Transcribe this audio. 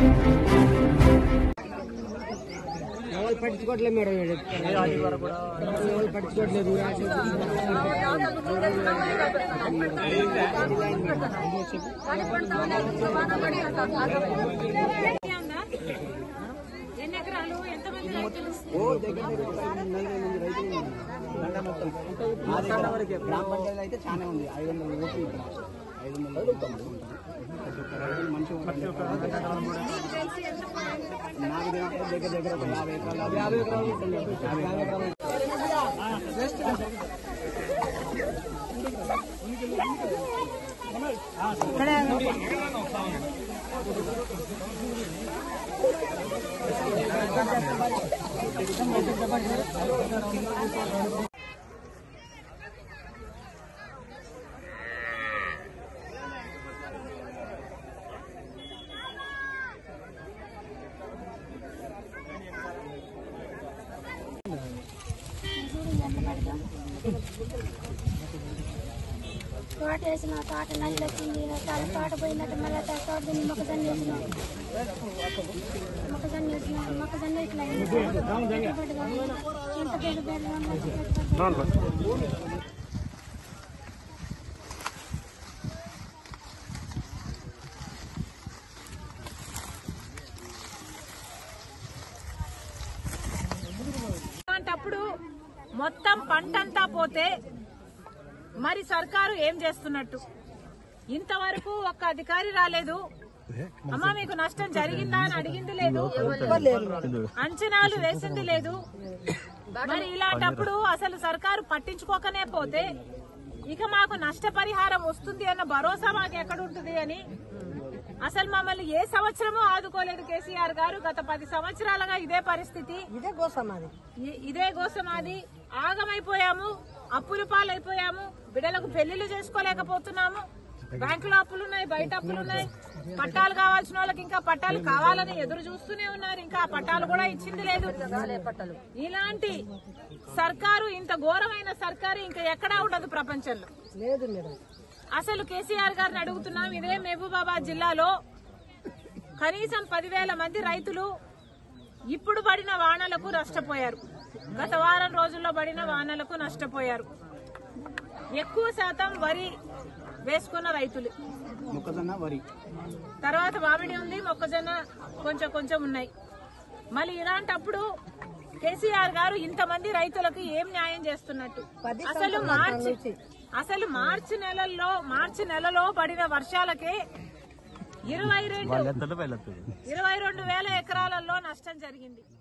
ఎవరు పట్టించుకోవట్లేదు మేడం వీడు. ఎవరు పట్టించుకోవట్లేదు ఎన్ని ఎకరాలు ఎంతమంది రైతులు ఓ దగ్గర దగ్గర ఒక ఐదు వందల నలభై మంది రైతులు ఉన్నారు. దండ మొత్తం మా దగ్గర గ్రామ పంచాయతీ అయితే చాలా ఉంది ఐదు వందల ఓట్లు ఇక్కడ ఐదు వందల ఓట్లు ఉంటాం. ప్రతి ఒక్క రైతులు మంచిగా ఉంటారు. నాకు తెలిసిన దగ్గర దగ్గర ఒక యాభై ఎకరాలు యాభై ఎకరాలు ఉంటుంది. యాభై ఎకరాలు తోట వేసిన తోట నల్లి వచ్చింది తల తోట పోయినట్టు మళ్ళీ తోట దీన్ని మొక్కజొన్న వేసిన మొక్కజొన్న వేసిన మొక్కజొన్న ఇట్లా అయింది. పెట్టుబడిగా ఇంత పెట్టుబడిగా మళ్ళీ పెట్టుబడి అలాంటప్పుడు మొత్తం పంటంతా పోతే మరి సర్కారు ఏం చేస్తున్నట్టు ఇంతవరకు ఒక్క అధికారి రాలేదు అమ్మా మీకు నష్టం జరిగిందా అని అడిగింది లేదు అంచనాలు వేసింది లేదు మరి ఇలాంటప్పుడు అసలు సర్కారు పట్టించుకోకనే పోతే ఇక మాకు నష్టపరిహారం వస్తుంది అన్న భరోసా మాకు ఎక్కడ ఉంటుంది అని అసలు మమ్మల్ని ఏ సంవత్సరమూ ఆదుకోలేదు కేసీఆర్ గారు గత పది సంవత్సరాలుగా ఇదే పరిస్థితి ఇదే కోసం అది ఇ- ఇదే కోసం అది ఆగమైపోయాము అప్పులు పాలైపోయాము బిడ్డలకు పెళ్లిళ్ళు చేసుకోలేకపోతున్నాము బ్యాంకులో అప్పులున్నాయి బయట అప్పులున్నాయి పట్టాలు కావాల్సిన వాళ్ళకి ఇంకా పట్టాలు కావాలని ఎదురు చూస్తూనే ఉన్నారు ఇంకా ఆ పట్టాలు కూడా ఇచ్చింది లేదు ఇలాంటి సర్కారు ఇంత ఘోరమైన సర్కారు ఇంకా ఎక్కడా ఉండదు ప్రపంచంలో లేదు మేడం అసలు కేసీఆర్ గారిని అడుగుతున్నాం ఇదే మహబూబాబాద్ జిల్లాలో కనీసం పదివేల మంది రైతులు ఇప్పుడు పడిన వానలకు నష్టపోయారు గత వారం రోజుల్లో పడిన వానలకు నష్టపోయారు ఎక్కువ శాతం వరి వేసుకున్న రైతులు మొక్కజొన్న వరి తర్వాత మామిడి ఉంది మొక్కజొన్న కొంచెం కొంచెం ఉన్నాయి మళ్ళీ ఇలాంటప్పుడు కేసీఆర్ గారు ఇంతమంది రైతులకు ఏం న్యాయం చేస్తున్నట్టు పది అసలు సంవత్సరాల మార్చి నుంచి. అసలు మార్చి నెలల్లో మార్చి నెలలో పడిన వర్షాలకే ఇరవై రెండు ఇరవై రెండు వేల ఎకరాలలో నష్టం జరిగింది